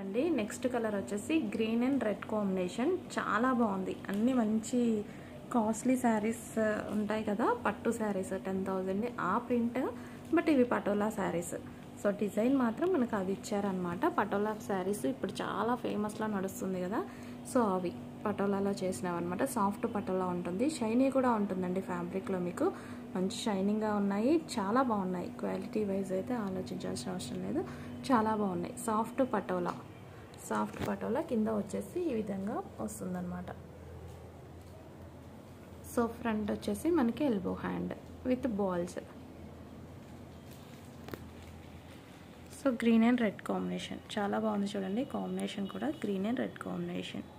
అండి next colour వచ్చేసి green and red combination చాలా బాగుంది అన్ని మంచి కాస్ట్లీ శారీస్ ఉంటాయి కదా పట్టు శారీస్ టెన్ థౌజండ్ ఆ ప్రింట్ బట్ ఇవి పటోలా శారీస్ సో డిజైన్ మాత్రం మనకు అవి ఇచ్చారనమాట పటోలా శారీస్ ఇప్పుడు చాలా ఫేమస్లో నడుస్తుంది కదా సో అవి పటోలాలో చేసినవి అనమాట సాఫ్ట్ పటోలా ఉంటుంది షైనీ కూడా ఉంటుందండి ఫ్యాబ్రిక్లో మీకు మంచి షైనింగ్గా ఉన్నాయి చాలా బాగున్నాయి క్వాలిటీ వైజ్ అయితే ఆలోచించాల్సిన అవసరం లేదు చాలా బాగున్నాయి సాఫ్ట్ పటోలా సాఫ్ట్ పటోలా కింద వచ్చేసి ఈ విధంగా వస్తుందన్నమాట సో ఫ్రంట్ వచ్చేసి మనకి elbow hand with balls so green and red combination చాలా బాగుంది చూడండి కాంబినేషన్ కూడా గ్రీన్ అండ్ రెడ్ కాంబినేషన్